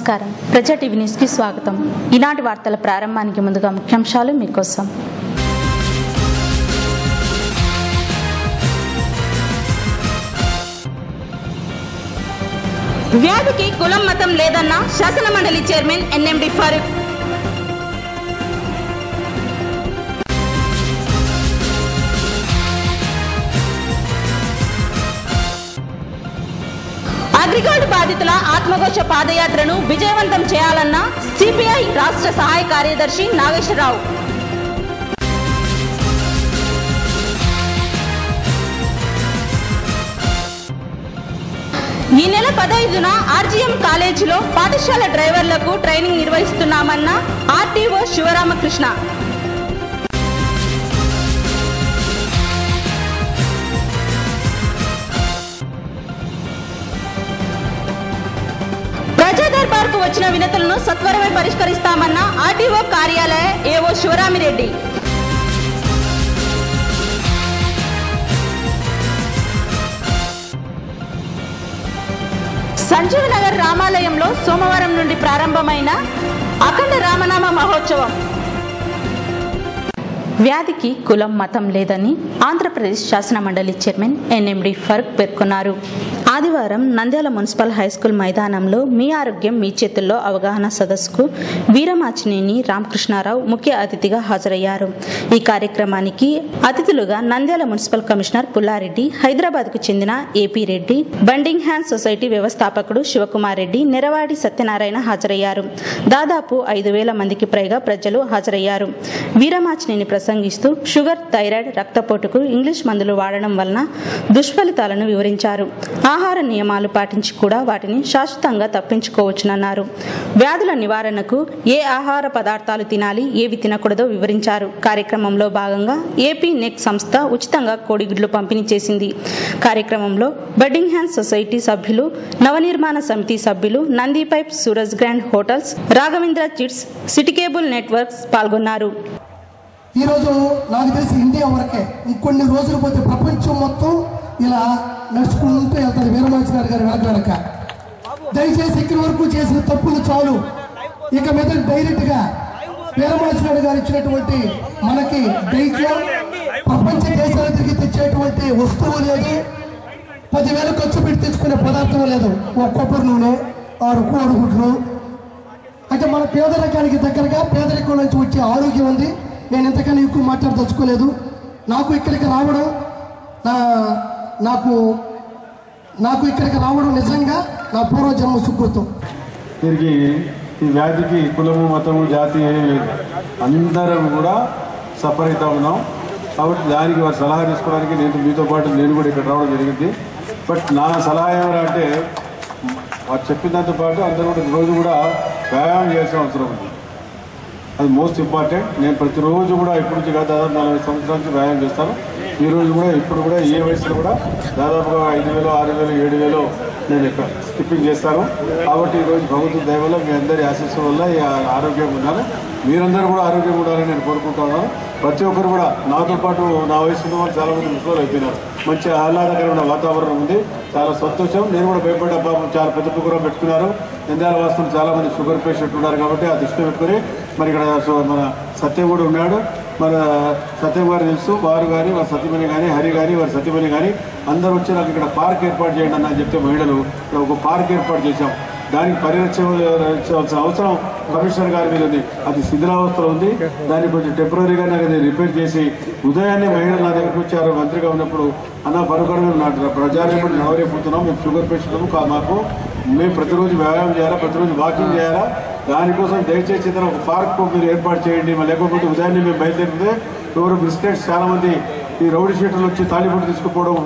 నమస్కారం ప్రజా టీవీ న్యూస్కి స్వాగతం ఈనాటి వార్తల ప్రారంభానికి ముందుగా ముఖ్యాంశాలు మీకోసం వ్యాధికి కులం మతం లేదన్న శాసన మండలి చైర్మన్ ఎన్ఎండి ఫారూక్ అగ్రిగోల్డ్ బాధితుల ఆత్మఘోష పాదయాత్రను విజయవంతం చేయాలన్న సిపిఐ రాష్ట్ర సహాయ కార్యదర్శి నాగేశ్వరరావు ఈ నెల పదహైదున ఆర్జీఎం కాలేజీలో పాఠశాల డ్రైవర్లకు ట్రైనింగ్ నిర్వహిస్తున్నామన్న ఆర్టీఓ శివరామకృష్ణ ప్రజా దర్బార్కు వచ్చిన వినతులను సత్వరమే పరిష్కరిస్తామన్న ఆర్టీఓ కార్యాలయ ఏఓ శివరామిరెడ్డి సంజీవ్ నగర్ రామాలయంలో సోమవారం నుండి ప్రారంభమైన అఖండ రామనామ మహోత్సవం వ్యాధికి కులం మతం లేదని ఆంధ్రప్రదేశ్ శాసన మండలి చైర్మన్ ఎన్ఎండి ఫరూక్ పేర్కొన్నారు ఆదివారం నంద్యాల మున్సిపల్ హైస్కూల్ మైదానంలో మీ ఆరోగ్యం మీ చేతుల్లో అవగాహన సదస్సుకు వీరమాచినేని రామకృష్ణారావు ముఖ్య అతిథిగా హాజరయ్యారు ఈ కార్యక్రమానికి అతిథులుగా నంద్యాల మున్సిపల్ కమిషనర్ పుల్లారెడ్డి హైదరాబాద్కు చెందిన AP Reddy bonding hand society వ్యవస్థాపకుడు శివకుమార్ రెడ్డి నెరవాడి సత్యనారాయణ హాజరయ్యారు దాదాపు ఐదు వేల మందికి పైగా ప్రజలు హాజరయ్యారు వీరమాచినేని ప్రసంగిస్తూ షుగర్ థైరాయిడ్ రక్తపోటుకు ఇంగ్లీష్ మందులు వాడడం వలన దుష్ఫలితాలను వివరించారు ఆహార నియమాలు పాటించి కూడా వాటిని శాశ్వతంగా తప్పించుకోవచ్చునన్నారు వ్యాధుల నివారణకు ఏ ఆహార పదార్థాలు తినాలి ఏవి తినకూడదో వివరించారు కార్యక్రమంలో భాగంగా ఏపీ నెక్ సంస్థ ఉచితంగా కోడిగుడ్లు పంపిణీ చేసింది కార్యక్రమంలో బడ్డింగ్ హ్యాండ్ సొసైటీ సభ్యులు నవనిర్మాణ సమితి సభ్యులు Nandi pipe Sooraj grand hotels Raghavendra chits city cable networks పాల్గొన్నారు ఈరోజు నాకు తెలిసి ఇండియా వరకే ఇంకొన్ని రోజులు పోతే ప్రపంచం మొత్తం ఇలా నడుచుకుంటూ వెళ్తారు వీరమాచినారు గారి వెనక వెనక దయచేసి ఇక్కడి వరకు చేసిన తప్పులు చాలు ఇక మీద డైరెక్ట్ గా వీరమాచినాడు గారు ఇచ్చినటువంటి మనకి డైట్లో ప్రపంచ దేశాల తిరిగి తెచ్చేటువంటి వస్తువు లేదు పదివేలు ఖర్చు పెట్టి తెచ్చుకునే పదార్థం లేదు ఒక కొబ్బరి నూనె ఆరు కోడిగుడ్లు అంటే మన పేదరికానికి దగ్గరగా పేదరికం నుంచి వచ్చే ఆరోగ్యం ఉంది నేను ఇంతకన్నా ఎక్కువ మాట్లాడదలుచుకోలేదు నాకు ఇక్కడికి రావడం నా నాకు నాకు ఇక్కడికి రావడం నిజంగా నా పూర్వజన్మ సుకృతం తిరిగి ఈ వ్యాధికి కులము మతము జాతి ఏమీ లేదు అందరం కూడా సఫర్ అవుతా ఉన్నాం కాబట్టి దానికి వారి సలహా తీసుకోవడానికి నేను మీతో పాటు నేను కూడా ఇక్కడ రావడం జరిగింది బట్ నా సలహా ఏమంటే వారు చెప్పిన దాంతో పాటు అందరూ కూడా రోజు కూడా వ్యాయామం చేయాల్సిన అవసరం ఉంది అది మోస్ట్ ఇంపార్టెంట్ నేను ప్రతిరోజు కూడా ఇప్పటి నుంచి కాదు దాదాపు నలభై సంవత్సరాల నుంచి వ్యాయామం చేస్తాను ఈ రోజు కూడా ఇప్పుడు కూడా ఏ వయసులో కూడా దాదాపుగా ఐదు వేలు ఆరు వేలు ఏడు వేలు నేను ఇక్కడ స్కిప్పింగ్ చేస్తాను కాబట్టి ఈరోజు ప్రభుత్వ దయ వల్ల మీ అందరి ఆశీస్సు వల్ల ఈ ఆరోగ్యంగా ఉన్నాను మీరందరూ కూడా ఆరోగ్యంగా ఉండాలని నేను కోరుకుంటున్నాను ప్రతి ఒక్కరు కూడా నాతో పాటు నా వయసు ఉన్న వాళ్ళు చాలా మంది ముసలు అయిపోయినారు మంచి ఆహ్లాదకరమైన వాతావరణం ఉంది చాలా సంతోషం నేను కూడా భయపడ్డా పాపం చాలా పెద్ద ప్రోగ్రాం పెట్టుకున్నారు నంద్యాల వాస్తవం చాలా మంది షుగర్ పేషెంట్ ఉన్నారు కాబట్టి ఆ దృష్టిలో పెట్టుకొని మరి ఇక్కడ సో మన సత్యం కూడా ఉన్నాడు మన సత్యం గారు తెలుసు వారు కానీ వారి సత్యమణి కానీ హరి కానీ వారి సత్యమణి కానీ అందరూ వచ్చి నాకు ఇక్కడ పార్క్ ఏర్పాటు చేయండి అన్న అని చెప్తే మహిళలు ఇక్కడ ఒక పార్క్ ఏర్పాటు చేశాం దానికి పరిరక్షించవలసిన అవసరం కమిషనర్ గారి మీద ఉంది అది శిథిలావస్థలో ఉంది దాన్ని కొంచెం టెంపరీగా నాకు అది రిపేర్ చేసి ఉదయాన్నే మహిళలు నా దగ్గరకు వచ్చారు మంత్రిగా ఉన్నప్పుడు అన్న పరుకరు నా ప్రజారేపు నవరేపుతున్నాం మేము షుగర్ పేషెంట్ కా మాకు మేము ప్రతిరోజు వ్యాయామం చేయాలా ప్రతిరోజు వాకింగ్ చేయాలా దానికోసం దయచేసి ఇతర ఒక పార్క్ మీరు ఏర్పాటు చేయండి మరి లేకపోతే ఉదయాన్నే మేము బయలుదేరితే ఎవరు బిస్కెట్స్ చాలా మంది ఈ రౌడీ షీటర్లు వచ్చి తాలిబొట్టు తీసుకుపోవడం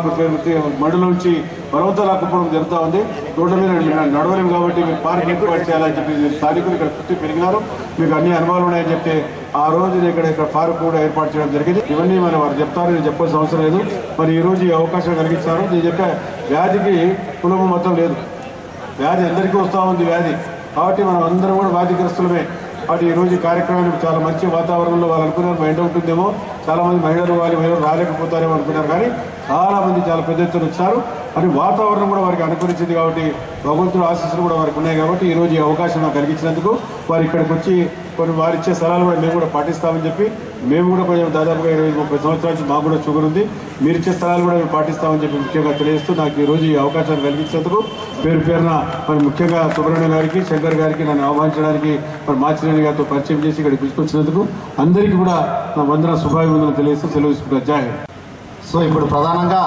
మడుల నుంచి బలవంతా లాక్కుపోవడం జరుగుతూ ఉంది రోడ్ల మీద నడవలేము కాబట్టి మీరు పార్క్ ఏర్పాటు చేయాలని చెప్పి స్థానికులు ఇక్కడ పుట్టి పెరిగినారు మీకు అన్ని అనుభవాలు ఉన్నాయని చెప్తే ఆ రోజు నేను ఇక్కడ ఇక్కడ పార్క్ కూడా ఏర్పాటు చేయడం జరిగింది ఇవన్నీ మరి వారు చెప్తారు నేను చెప్పాల్సిన అవసరం లేదు మరి ఈ రోజు ఈ అవకాశం కలిగిస్తారు నేను చెప్పే వ్యాధికి కులము మొత్తం లేదు వ్యాధి అందరికీ వస్తూ ఉంది వ్యాధి కాబట్టి మనం అందరం కూడా వ్యాధిగ్రస్తులమే కాబట్టి ఈ రోజు ఈ కార్యక్రమాన్ని చాలా మంచి వాతావరణంలో వాళ్ళు అనుకున్నారు ఎండ ఉంటుందేమో చాలా మంది మహిళలు వాళ్ళు మహిళలు రాలేకపోతారేమో అనుకున్నారు కానీ చాలా మంది చాలా పెద్ద ఎత్తున వచ్చారు అని వాతావరణం కూడా వారికి అనుకూలించింది కాబట్టి భగవంతుడు ఆశీస్సులు కూడా వారికి ఉన్నాయి కాబట్టి ఈ రోజు ఈ అవకాశం నాకు కలిగించినందుకు వారు ఇక్కడికి వచ్చి కొన్ని వారు ఇచ్చే స్థలాలు కూడా మేము కూడా పాటిస్తామని చెప్పి మేము కూడా కొంచెం దాదాపుగా ఇరవై ముప్పై సంవత్సరాల నుంచి మాకు కూడా షుగర్ ఉంది మీరు ఇచ్చే స్థలాలు కూడా మేము పాటిస్తామని చెప్పి ముఖ్యంగా తెలియజేస్తూ నాకు ఈ రోజు ఈ అవకాశాన్ని కలిగించినందుకు పేరు పేరున మరి ముఖ్యంగా సుబ్రహ్మణ్యం గారికి శంకర్ గారికి నన్ను ఆహ్వానించడానికి మరి మాచిరేణి గారితో పరిచయం చేసి ఇక్కడికి పిలుచుకొచ్చినందుకు అందరికీ కూడా నా వందన శుభాభివందనలు తెలియజేస్తూ సెలవు తీసుకుంటారు జై హింద్. సో ఇప్పుడు ప్రధానంగా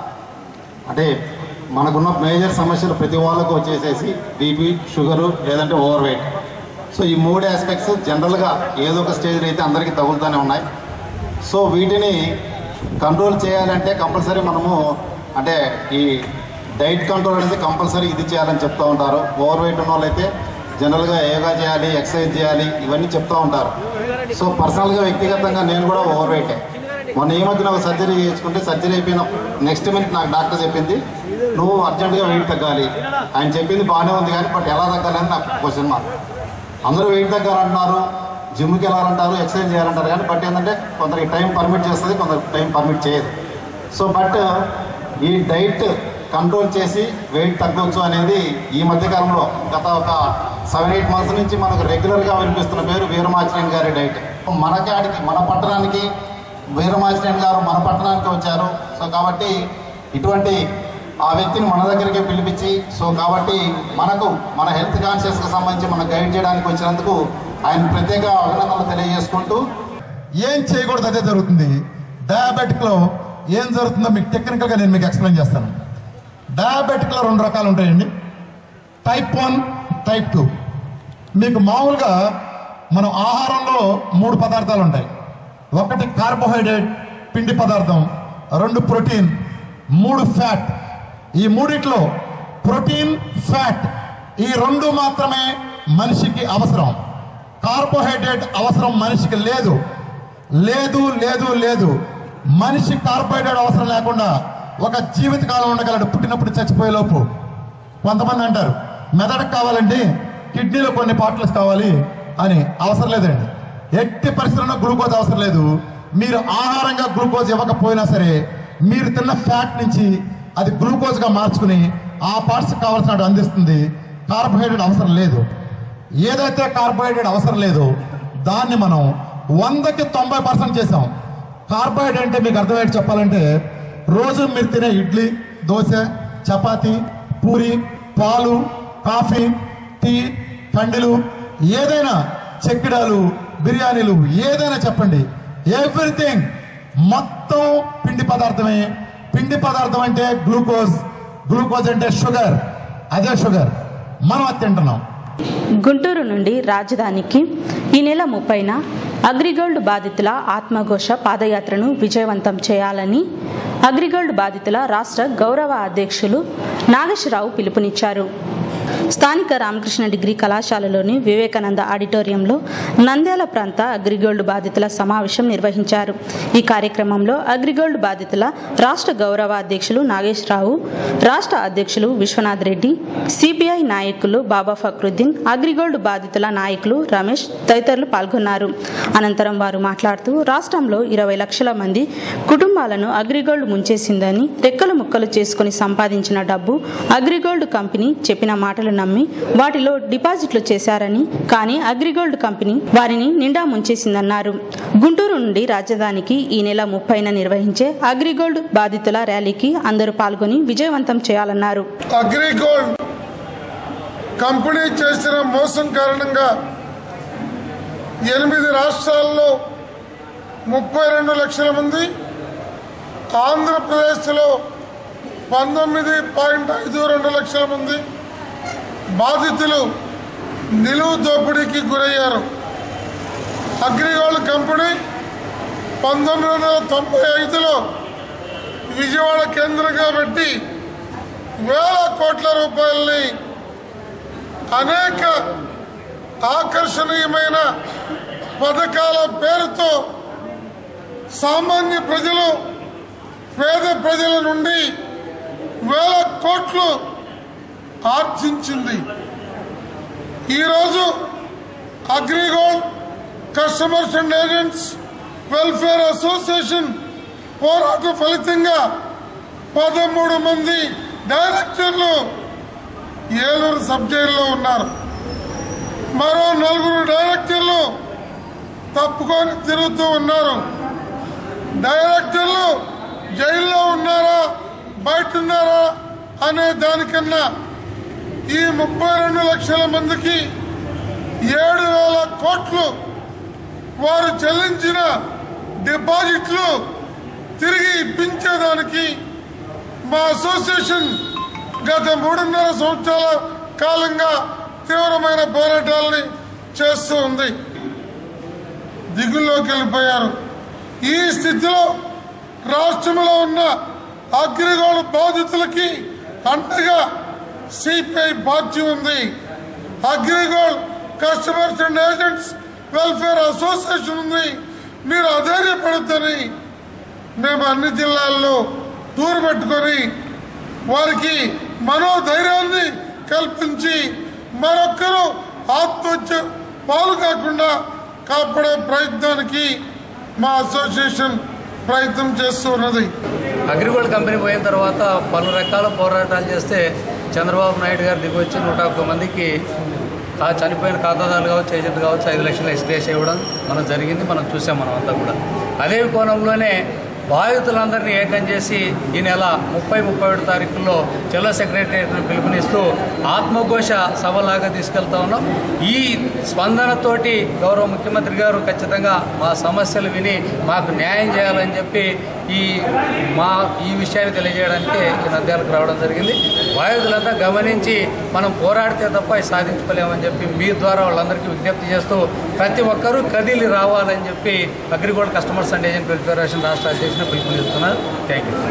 అంటే మనకున్న మేజర్ సమస్యలు ప్రతి వాళ్ళకు వచ్చేసేసి బీపీ షుగరు లేదంటే ఓవర్ వెయిట్ సో ఈ మూడు ఆస్పెక్ట్స్ జనరల్గా ఏదో ఒక స్టేజ్లో అయితే అందరికీ తగులుతూనే ఉన్నాయి సో వీటిని కంట్రోల్ చేయాలంటే కంపల్సరీ మనము అంటే ఈ డైట్ కంట్రోల్ అనేది కంపల్సరీ ఇది చేయాలని చెప్తూ ఉంటారు ఓవర్ వెయిట్ ఉన్న వాళ్ళైతే జనరల్గా యోగా చేయాలి ఎక్సర్సైజ్ చేయాలి ఇవన్నీ చెప్తూ ఉంటారు సో పర్సనల్గా వ్యక్తిగతంగా నేను కూడా ఓవర్ వెయిటే మొన్న ఈ మధ్యన ఒక సర్జరీ చేసుకుంటే సర్జరీ అయిపోయిన నెక్స్ట్ మినిట్ నాకు డాక్టర్ చెప్పింది నువ్వు అర్జెంటుగా వెయిట్ తగ్గాలి ఆయన చెప్పింది బాగానే ఉంది కానీ బట్ ఎలా తగ్గాలి అని నాకు క్వశ్చన్ మార్క్ అందరూ వెయిట్ తగ్గాలంటున్నారు జిమ్కి వెళ్ళాలంటారు ఎక్సర్సైజ్ చేయాలంటారు కానీ బట్ ఏంటంటే కొందరికి టైం పర్మిట్ చేస్తుంది కొందరికి టైం పర్మిట్ చేయదు సో బట్ ఈ డైట్ కంట్రోల్ చేసి వెయిట్ తగ్గవచ్చు అనేది ఈ మధ్యకాలంలో గత ఒక సెవెన్ ఎయిట్ మంత్స్ నుంచి మనకు రెగ్యులర్గా వినిపిస్తున్న పేరు వీరమాచినేని గారి డైట్ మన కాడికి మన పట్టణానికి వీరమాచినేని గారు మన పట్టణానికి వచ్చారు సో కాబట్టి ఇటువంటి ఆ వ్యక్తిని మన దగ్గరికి పిలిపించి సో కాబట్టి మనకు మన హెల్త్ కాన్షియస్కి సంబంధించి మనం గైడ్ చేయడానికి వచ్చినందుకు ఆయన ప్రత్యేక అభినందనలు తెలియజేసుకుంటూ ఏం చేయకూడదు అదే జరుగుతుంది డయాబెటిక్లో ఏం జరుగుతుందో మీకు టెక్నికల్గా నేను మీకు ఎక్స్ప్లెయిన్ చేస్తాను డయాబెటిక్లో రెండు రకాలు ఉంటాయండి టైప్ వన్ టైప్ టూ మీకు మామూలుగా మనం ఆహారంలో మూడు పదార్థాలు ఉంటాయి ఒకటి కార్బోహైడ్రేట్ పిండి పదార్థం రెండు ప్రోటీన్ మూడు ఫ్యాట్ ఈ మూడిట్లో ప్రోటీన్ ఫ్యాట్ ఈ రెండు మాత్రమే మనిషికి అవసరం కార్బోహైడ్రేట్ అవసరం మనిషికి లేదు లేదు లేదు లేదు మనిషి కార్బోహైడ్రేట్ అవసరం లేకుండా ఒక జీవితకాలం ఉండగలడు పుట్టినప్పుడు చచ్చిపోయే లోపు కొంతమంది అంటారు మెదడుకు కావాలండి కిడ్నీలో కొన్ని పార్ట్లస్ కావాలి అని అవసరం లేదండి ఎట్టి పరిస్థితుల్లో గ్లూకోజ్ అవసరం లేదు మీరు ఆహారంగా గ్లూకోజ్ ఇవ్వకపోయినా సరే మీరు తిన్న ఫ్యాట్ నుంచి అది గ్లూకోజ్గా మార్చుకుని ఆ పార్ట్స్ కావాల్సిన అందిస్తుంది కార్బోహైడ్రేట్ అవసరం లేదు ఏదైతే కార్బోహైడ్రేట్ అవసరం లేదో దాన్ని మనం వందకి తొంభై పర్సెంట్ చేసాం కార్బోహైడ్రేట్ అంటే మీకు అర్థమయ్యేది చెప్పాలంటే రోజు మీరు తినే ఇడ్లీ దోశ చపాతి పూరి పాలు కాఫీ టీ కండిలు ఏదైనా చెక్కిడాలు బిర్యానీలు ఏదైనా చెప్పండి ఎవ్రీథింగ్ మొత్తం పిండి పదార్థమే పిండి పదార్థం అంటే గ్లూకోజ్ గ్లూకోజ్ అంటే షుగర్ అదే షుగర్ మనం అది తింటున్నాం గుంటూరు నుండి రాజధానికి ఈ నెల ముప్పైన అగ్రిగోల్డ్ బాధితుల ఆత్మఘోష పాదయాత్రను విజయవంతం చేయాలని అగ్రిగోల్డ్ బాధితుల రాష్ట్ర గౌరవ అధ్యక్షులు నాగేశ్వరరావు పిలుపునిచ్చారు స్థానిక రామకృష్ణ డిగ్రీ కళాశాలలోని వివేకానంద ఆడిటోరియంలో నంద్యాల ప్రాంత అగ్రిగోల్డ్ బాధితుల సమావేశం నిర్వహించారు ఈ కార్యక్రమంలో అగ్రిగోల్డ్ బాధితుల రాష్ట్ర గౌరవ అధ్యక్షులు నాగేశ్వరరావు రాష్ట్ర అధ్యక్షులు విశ్వనాథ్ రెడ్డి సిపిఐ నాయకులు బాబా ఫక్రుద్దీన్ అగ్రిగోల్డ్ బాధితుల నాయకులు రమేష్ తదితరులు పాల్గొన్నారు అనంతరం వారు మాట్లాడుతూ రాష్ట్రంలో ఇరవై లక్షల మంది కుటుంబాలను అగ్రిగోల్డ్ ముంచేసిందని రెక్కలు ముక్కలు చేసుకుని సంపాదించిన డబ్బు అగ్రిగోల్డ్ కంపెనీ చెప్పిన మాటలు నమ్మి వాటిలో డిపాజిట్లు చేశారని కానీ అగ్రిగోల్డ్ కంపెనీ వారిని నిండా ముంచేసిందన్నారు గుంటూరు నుండి రాజధానికి ఈ నెల ముప్పైన నిర్వహించే అగ్రిగోల్డ్ బాధితుల ర్యాలీకి అందరూ పాల్గొని విజయవంతం చేయాలన్నారు అగ్రిగోల్డ్ కంపెనీ చేసిన మోసం కారణంగా ఎనిమిది రాష్ట్రాల్లో ముప్పై రెండు లక్షల మంది ఆంధ్రప్రదేశ్లో పంతొమ్మిది పాయింట్ ఐదు రెండు లక్షల మంది బాధితులు నిలువు దోపిడీకి గురయ్యారు అగ్రిగోల్డ్ కంపెనీ పంతొమ్మిది వందల తొంభై ఐదులో విజయవాడ కేంద్రంగా పెట్టి వేల కోట్ల రూపాయలని అనేక ఆకర్షణీయమైన పథకాల పేరుతో సామాన్య ప్రజలు పేద ప్రజల నుండి వేల కోట్లు ఆర్జించింది ఈరోజు AgriGold customers and agents welfare association పోరాట ఫలితంగా పదమూడు మంది డైరెక్టర్లు ఏలూరు సబ్ జైల్లో ఉన్నారు మరో నలుగురు డైరెక్టర్లు తప్పుకొని తిరుగుతూ ఉన్నారు డైరెక్టర్లు జైల్లో ఉన్నారా బయట ఉన్నారా అనే దానికన్నా ఈ ముప్పై రెండు లక్షల మందికి ఏడు వేల కోట్లు వారు చెల్లించిన డిపాజిట్లు తిరిగి ఇప్పించేదానికి మా అసోసియేషన్ గత మూడున్నర సంవత్సరాల కాలంగా తీవ్రమైన పోరాటాలని చేస్తూ ఉంది దిగుల్లోకి వెళ్ళిపోయారు ఈ స్థితిలో రాష్ట్రంలో ఉన్న అగ్రిగోల్డ్ బాధితులకి అండగా సిపిఐ పార్టీ ఉంది AgriGold customers and agents welfare association ఉంది మీరు అధైర్యపడద్దని మేము అన్ని జిల్లాల్లో టూర్ పెట్టుకొని వారికి మనోధైర్యాన్ని కల్పించి మరొక్కరు ఆత్మహత్య పాలు కాకుండా కాపాడే ప్రయత్నానికి మా అసోసియేషన్ ప్రయత్నం చేస్తూ ఉన్నది అగ్రిగోల్డ్ కంపెనీ పోయిన తర్వాత పలు రకాల పోరాటాలు చేస్తే చంద్రబాబు నాయుడు గారు దిగొచ్చి నూట ఒక్క మందికి ఆ చనిపోయిన ఖాతాదారులు కావచ్చు ఏజెంట్ కావచ్చు ఐదు లక్షల ఎక్స్గ్రేస్ ఇవ్వడం మనం జరిగింది మనం చూసాం మనం అంతా కూడా అదే కోణంలోనే బాధితులందరినీ ఏకం చేసి ఈ నెల ముప్పై ముప్పై ఒకటి తారీఖుల్లో జిల్లా సెక్రటరియట్ను పిలుపునిస్తూ ఆత్మఘోష సభలాగా తీసుకెళ్తా ఉన్నాం ఈ స్పందనతోటి గౌరవ ముఖ్యమంత్రి గారు ఖచ్చితంగా మా సమస్యలు విని మాకు న్యాయం చేయాలని చెప్పి ఈ మా ఈ విషయాన్ని తెలియజేయడానికి ఈ నంద్యాలకు రావడం జరిగింది బాధితులంతా గమనించి మనం పోరాడితే తప్ప ఇది సాధించుకోలేమని చెప్పి మీ ద్వారా వాళ్ళందరికీ విజ్ఞప్తి చేస్తూ ప్రతి ఒక్కరూ కదిలి రావాలని చెప్పి AgriGold customers and agent welfare రాష్ట్ర అధ్యక్షుడు పిలుపునిస్తున్నాను థ్యాంక్ యూ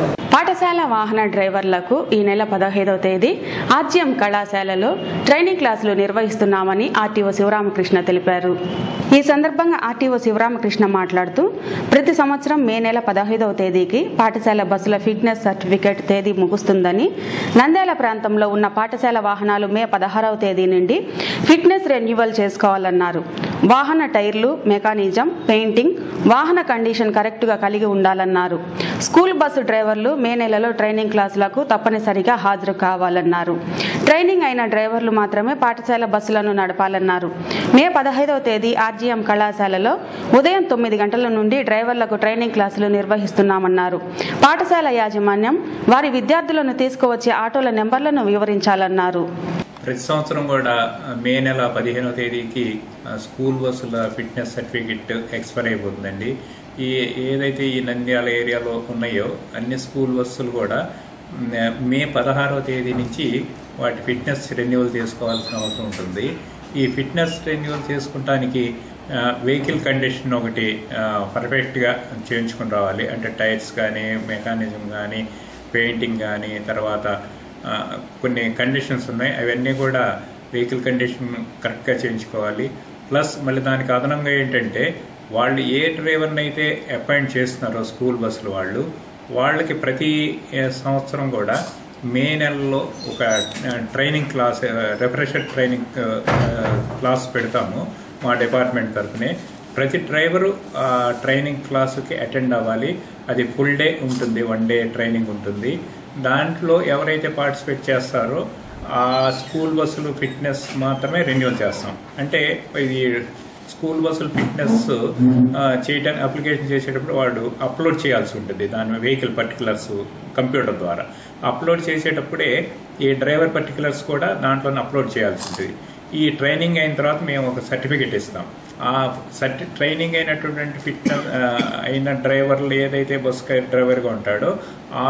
పాఠశాల వాహన డ్రైవర్లకు ఈ నెల పదహైదవ తేదీ ఆర్జీఎం కళాశాలలో ట్రైనింగ్ క్లాసులు నిర్వహిస్తున్నామని ఆర్టీఓ శివరామకృష్ణ తెలిపారు ఈ సందర్భంగా ఆర్టీఓ శివరామకృష్ణ మాట్లాడుతూ ప్రతి సంవత్సరం మే నెల పదహైదవ తేదీకి పాఠశాల బస్సుల ఫిట్నెస్ సర్టిఫికేట్ తేదీ ముగుస్తుందని నంద్యాల ప్రాంతంలో ఉన్న పాఠశాల వాహనాలు మే పదహారవ తేదీ నుండి ఫిట్నెస్ రెన్యువల్ చేసుకోవాలన్నారు వాహన టైర్లు మెకానిజం పెయింటింగ్ వాహన కండిషన్ కరెక్ట్గా కలిగి ఉండాలన్నారు స్కూల్ బస్సు డ్రైవర్లు మే నెలలో ట్రైనింగ్ క్లాసులకు తప్పనిసరిగా హాజరు కావాలన్నారు ట్రైనింగ్ అయిన డ్రైవర్లు మాత్రమే పాఠశాల బస్సులను నడపాలన్నారు మే పదహైదవ తేదీ ఆర్జీఎం కళాశాలలో ఉదయం తొమ్మిది గంటల నుండి డ్రైవర్లకు ట్రైనింగ్ క్లాసులు నిర్వహిస్తున్నామన్నారు పాఠశాల యాజమాన్యం వారి విద్యార్థులను తీసుకువచ్చే ఆటోల నెంబర్లను వివరించాలన్నారు ప్రతి సంవత్సరం కూడా మే నెల పదిహేనవ తేదీకి ఆ, స్కూల్ బస్సుల ఫిట్నెస్ సర్టిఫికెట్ ఎక్స్పైర్ అయిపోతుందండి ఈ ఏదైతే ఈ నంద్యాల ఏరియాలో ఉన్నాయో అన్ని స్కూల్ బస్సులు కూడా మ్, మే పదహారవ తేదీ నుంచి వాటి ఫిట్నెస్ రెన్యువల్ చేసుకోవాల్సిన అవసరం ఉంటుంది ఈ ఫిట్నెస్ రెన్యువల్ చేసుకుంటానికి వెహికల్ కండిషన్ ఒకటి పర్ఫెక్ట్గా చేయించుకుని రావాలి అంటే టైర్స్ కానీ మెకానిజం కానీ పెయింటింగ్ కానీ తర్వాత ఆ, కొన్ని కండిషన్స్ ఉన్నాయి అవన్నీ కూడా వెహికల్ కండిషన్ కరెక్ట్గా చేయించుకోవాలి ప్లస్ మళ్ళీ దానికి అదనంగా ఏంటంటే వాళ్ళు ఏ డ్రైవర్ని అయితే అపాయింట్ చేస్తున్నారో స్కూల్ బస్సులు వాళ్ళు వాళ్ళకి ప్రతి ఏ, సంవత్సరం కూడా మే నెలలో ఒక ఆ, ట్రైనింగ్ క్లాస్ ఆ, రిఫ్రెషర్ ట్రైనింగ్ ఆ, క్లాస్ పెడతాము మా డిపార్ట్మెంట్ తరఫునే ప్రతి డ్రైవరు ఆ ట్రైనింగ్ క్లాసుకి అటెండ్ అవ్వాలి అది ఫుల్ డే ఉంటుంది వన్ డే ట్రైనింగ్ ఉంటుంది దాంట్లో ఎవరైతే పార్టిసిపేట్ చేస్తారో ఆ స్కూల్ బస్సులు ఫిట్నెస్ మాత్రమే రెన్యూల్ చేస్తాం అంటే ఇది స్కూల్ బస్సులు ఫిట్నెస్ ఆ, చేయడానికి అప్లికేషన్ చేసేటప్పుడు వాడు అప్లోడ్ చేయాల్సి ఉంటుంది దాని వెహికల్ పర్టికులర్స్ కంప్యూటర్ ద్వారా అప్లోడ్ చేసేటప్పుడే ఈ డ్రైవర్ పర్టికులర్స్ కూడా దాంట్లోనే అప్లోడ్ చేయాల్సి ఉంటుంది ఈ ట్రైనింగ్ అయిన తర్వాత మేము ఒక సర్టిఫికెట్ ఇస్తాం ఆ సర్టి ట్రైనింగ్ అయినటువంటి ఫిట్నెస్ అయిన డ్రైవర్లు ఏదైతే బస్ డ్రైవర్గా ఉంటాడో ఆ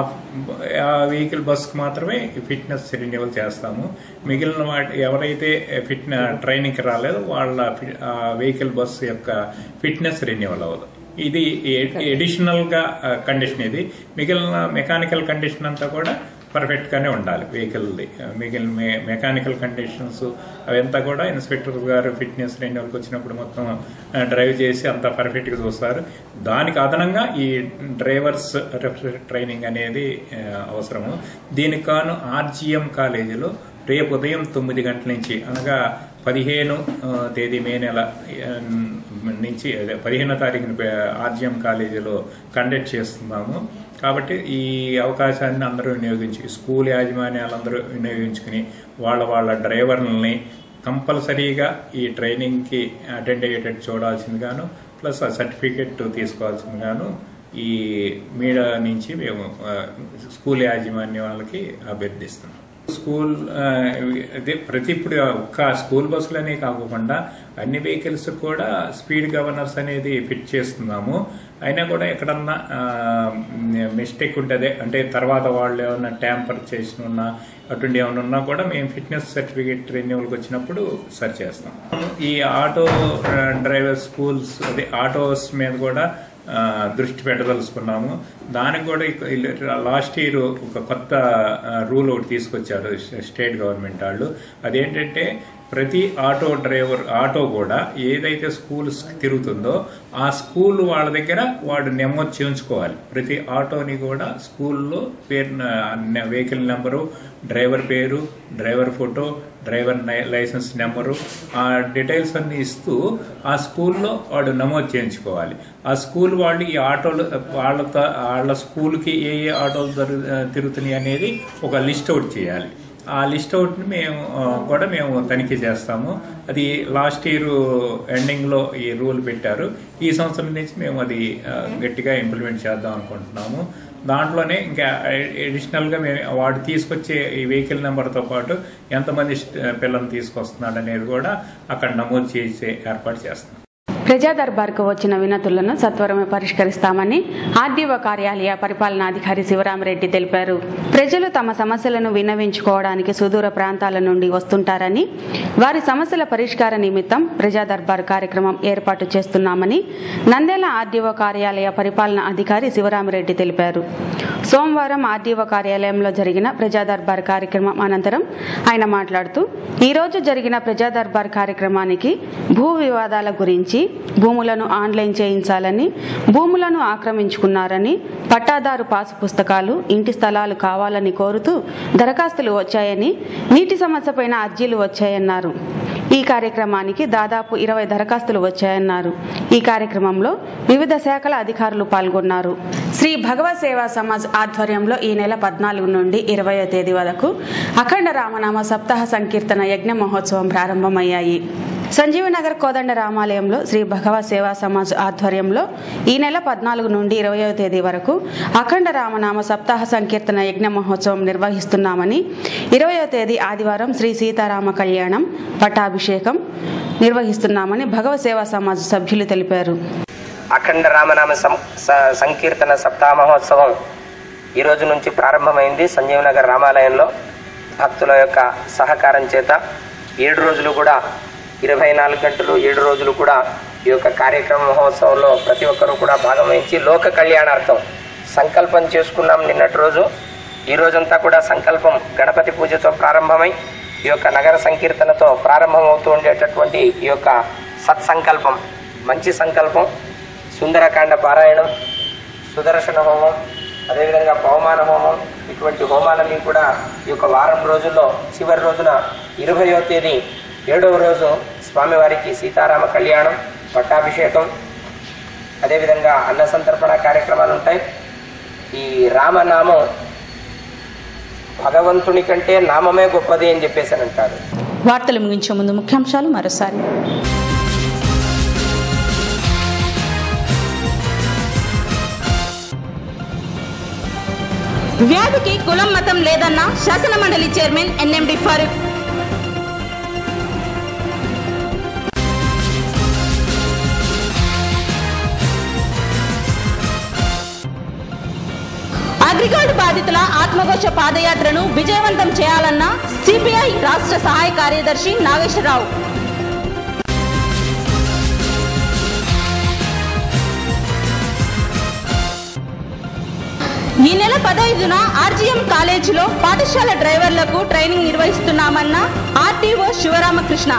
ఆ వెహికల్ బస్కి మాత్రమే ఫిట్నెస్ రెన్యువల్ చేస్తాము మిగిలిన వాటి ఎవరైతే ఫిట్ ట్రైనింగ్కి రాలేదో వాళ్ళ ఫి- ఆ వెహికల్ బస్ యొక్క ఫిట్నెస్ రెన్యువల్ అవ్వదు ఇది ఎడిషనల్ గా కండిషన్ ఇది మిగిలిన మెకానికల్ కండిషన్ అంతా కూడా పర్ఫెక్ట్ గానే ఉండాలి వెహికల్ది మిగిలిన మె- మెకానికల్ కండిషన్స్ అవంతా కూడా ఇన్స్పెక్టర్ గారు ఫిట్నెస్ రెన్యువల్కి వచ్చినప్పుడు మొత్తం ఆ, డ్రైవ్ చేసి అంతా పర్ఫెక్ట్ గా చూస్తారు దానికి అదనంగా ఈ డ్రైవర్స్ రిఫ్రెషర్ ట్రైనింగ్ అనేది ఆ, అవసరము దీనికి కాను ఆర్జీఎం కాలేజీలో రేపు ఉదయం తొమ్మిది గంటల నుంచి అనగా పదిహేను ఆ, తేదీ మే నెల ఆ, నుంచి అదే పదిహేనో తారీఖున ఆర్జిఎం కాలేజీలో కండక్ట్ చేస్తున్నాము కాబట్టి ఈ అవకాశాన్ని అందరూ వినియోగించి స్కూల్ యాజమాన్యాలందరూ వినియోగించుకుని వాళ్ళ వాళ్ళ డ్రైవర్లని కంపల్సరీగా ఈ ట్రైనింగ్కి అటెండ్ అయ్యేటట్టు చూడాల్సిందిగాను ప్లస్ ఆ సర్టిఫికెట్ తీసుకోవాల్సిందిగాను ఈ మీడియా నుంచి మేము ఆ, స్కూల్ యాజమాన్యం వాళ్ళకి అభ్యర్థిస్తున్నాం స్కూల్ ఆ, అదే ప్రతి ఇప్పుడు ఒక్క స్కూల్ బస్సులనే కాకుండా అన్ని వెహికల్స్ కూడా స్పీడ్ గవర్నర్స్ అనేది ఫిట్ చేస్తున్నాము అయినా కూడా ఎక్కడన్నా మిస్టేక్ ఉంటుంది అంటే తర్వాత వాళ్ళు ఏమన్నా ట్యాంపర్ చేసిన ఉన్నా అటువంటి ఏమైనా ఉన్నా కూడా మేము ఫిట్నెస్ సర్టిఫికేట్ రెన్యూవల్కి వచ్చినప్పుడు సరి చేస్తాం ఈ ఆటో ఆ, డ్రైవర్ స్కూల్స్ అదే ఆటోస్ మీద కూడా ఆ, దృష్టి పెట్టదలుచుకున్నాము దానికి కూడా ఇక- ఇల్- లాస్ట్ ఇయర్ ఒక కొత్త ఆ, రూల్ ఒకటి తీసుకొచ్చారు స్టేట్ గవర్నమెంట్ వాళ్ళు అదేంటంటే ప్రతి ఆటో డ్రైవర్ ఆటో కూడా ఏదైతే స్కూల్స్ తిరుగుతుందో ఆ స్కూల్ వాళ్ళ దగ్గర వాడు నెమ్మది చేయించుకోవాలి ప్రతి ఆటోని కూడా స్కూల్లో పేరు వెహికల్ నెంబరు డ్రైవర్ పేరు డ్రైవర్ ఫోటో డ్రైవర్ నై- లైసెన్స్ నెంబరు ఆ డీటెయిల్స్ అన్ని ఇస్తూ ఆ స్కూల్లో వాడు నమోదు చేయించుకోవాలి ఆ స్కూల్ వాళ్ళు ఈ ఆటోలు వాళ్ళతో వాళ్ళ స్కూల్కి ఏ ఏ ఆటోలు జరు- తిరుగుతున్నాయి అనేది ఒక లిస్ట్ అవుట్ చేయాలి ఆ లిస్ట్ అవుట్ని మేము ఆ, కూడా మేము తనిఖీ చేస్తాము అది లాస్ట్ ఇయర్ ఎండింగ్లో ఈ రూల్ పెట్టారు ఈ సంవత్సరం నుంచి మేము అది ఆ, గట్టిగా ఇంప్లిమెంట్ చేద్దాం అనుకుంటున్నాము దాంట్లోనే ఇంకా అడిషనల్గా మేము వాడు తీసుకొచ్చే ఈ వెహికల్ నెంబర్తో పాటు ఎంతమంది స్ట్- పిల్లల్ని తీసుకొస్తున్నాడు అనేది కూడా అక్కడ నమోదు చేసే ఏర్పాటు చేస్తాం ప్రజా దర్బార్కు వచ్చిన వినతులను సత్వరమే పరిష్కరిస్తామని ఆర్డీఓ కార్యాలయ పరిపాలనాధికారి శివరామరెడ్డి తెలిపారు ప్రజలు తమ సమస్యలను విన్నవించుకోవడానికి సుదూర ప్రాంతాల నుండి వస్తుంటారని వారి సమస్యల పరిష్కార నిమిత్తం ప్రజా దర్బార్ కార్యక్రమం ఏర్పాటు చేస్తున్నామని నంద్యాల ఆర్డీఓ కార్యాలయ పరిపాలన అధికారి శివరామరెడ్డి తెలిపారు సోమవారం ఆర్డీఓ కార్యాలయంలో జరిగిన ప్రజా దర్బార్ కార్యక్రమం అనంతరం ఆయన మాట్లాడుతూ ఈ రోజు జరిగిన ప్రజా దర్బార్ కార్యక్రమానికి భూ వివాదాల గురించి భూములను ఆన్లైన్ చేయించాలని భూములను ఆక్రమించుకున్నారని పట్టాదారు పాసు పుస్తకాలు ఇంటి స్థలాలు కావాలని కోరుతూ దరఖాస్తులు వచ్చాయని నీటి సమస్యపైన అర్జీలు వచ్చాయన్నారు ఈ కార్యక్రమానికి దాదాపు ఇరవై దరఖాస్తులు వచ్చాయన్నారు ఈ కార్యక్రమంలో వివిధ శాఖల అధికారులు పాల్గొన్నారు శ్రీ భగవత్ సేవా సమాజ్ ఆధ్వర్యంలో ఈ నెల పద్నాలుగు నుండి ఇరవయో తేదీ వరకు అఖండ రామనామ సప్తాహ సంకీర్తన యజ్ఞ మహోత్సవం ప్రారంభమయ్యాయి సంజీవనగర్ కోదండ రామాలయంలో శ్రీ భగవత్ సేవా సమాజ్ ఆధ్వర్యంలో ఈ నెల పద్నాలుగు నుండి ఇరవయో తేదీ వరకు అఖండ రామనామ సప్తాహ సంకీర్తన యజ్ఞ మహోత్సవం నిర్వహిస్తున్నామని ఇరవయో తేదీ ఆదివారం శ్రీ సీతారామ కళ్యాణం పట్టాభిషేకం నిర్వహిస్తున్నామని భగవత్ సేవా సమాజ్ సభ్యులు తెలిపారు అఖండ రామనామ సం- స- సంకీర్తన సప్తాహ మహోత్సవం ఈ రోజు నుంచి ప్రారంభమైంది సంజీవనగర్ రామాలయంలో భక్తుల యొక్క సహకారం చేత ఏడు రోజులు కూడా ఇరవై నాలుగు గంటలు ఏడు రోజులు కూడా ఈ యొక్క కార్యక్రమ మహోత్సవంలో ప్రతి ఒక్కరూ కూడా భాగవహించి లోక కళ్యాణార్థం సంకల్పం చేసుకున్నాం నిన్నటి రోజు ఈ రోజంతా కూడా సంకల్పం గణపతి పూజతో ప్రారంభమై ఈ యొక్క నగర సంకీర్తనతో ప్రారంభమవుతూ ఉండేటటువంటి ఈ యొక్క సత్సంకల్పం మంచి సంకల్పం సుందరకాండ పారాయణం సుదర్శన హోమం అదేవిధంగా పవమాన హోమం ఇటువంటి హోమాలన్నీ కూడా ఈ యొక్క వారం రోజుల్లో చివరి రోజున ఇరవయో తేదీ ఏడవ రోజు స్వామివారికి సీతారామ కళ్యాణం పట్టాభిషేకం అదేవిధంగా అన్న సంతర్పణ కార్యక్రమాలు ఉంటాయి ఈ రామనామం భగవంతుని కంటే నామమే గొప్పది అని చెప్పేసి అని అంటారు వార్తలు ముగించే ముందు ముఖ్యాంశాలు మరోసారి వ్యాధికి కులం మతం లేదన్న శాసన మండలి చైర్మన్ ఎన్ఎండి ఫారూక్ అగ్రిగోల్డ్ బాధితుల ఆత్మఘోష పాదయాత్రను విజయవంతం చేయాలన్న సిపిఐ రాష్ట్ర సహాయ కార్యదర్శి నాగేశ్వరరావు ఈ నెల పదహైదున ఆర్జీఎం కాలేజీలో పాఠశాల డ్రైవర్లకు ట్రైనింగ్ నిర్వహిస్తున్నామన్న ఆర్టీఓ శివరామకృష్ణ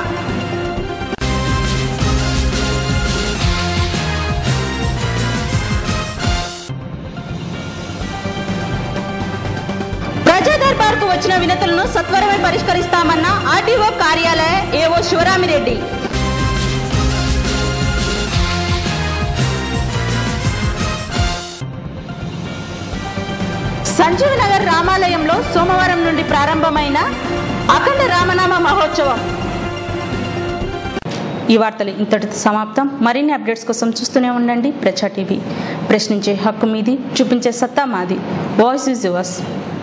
ప్రజా దర్బార్ కమిషనర్ కు వచ్చిన వినతులను సత్వరమే పరిష్కరిస్తామన్న ఆర్టీఓ కార్యాలయ ఏఓ శివరామిరెడ్డి సంజీవ్ నగర్ రామాలయంలో సోమవారం నుండి ప్రారంభమైన అఖండ రామనామ మహోత్సవం ఈ వార్తలు ఇంతటితో సమాప్తం మరిన్ని అప్డేట్స్ కోసం చూస్తూనే ఉండండి ప్రజా టీవీ ప్రశ్నించే హక్కు మీది చూపించే సత్తా మాది వాయిస్ ఇస్ యువర్స్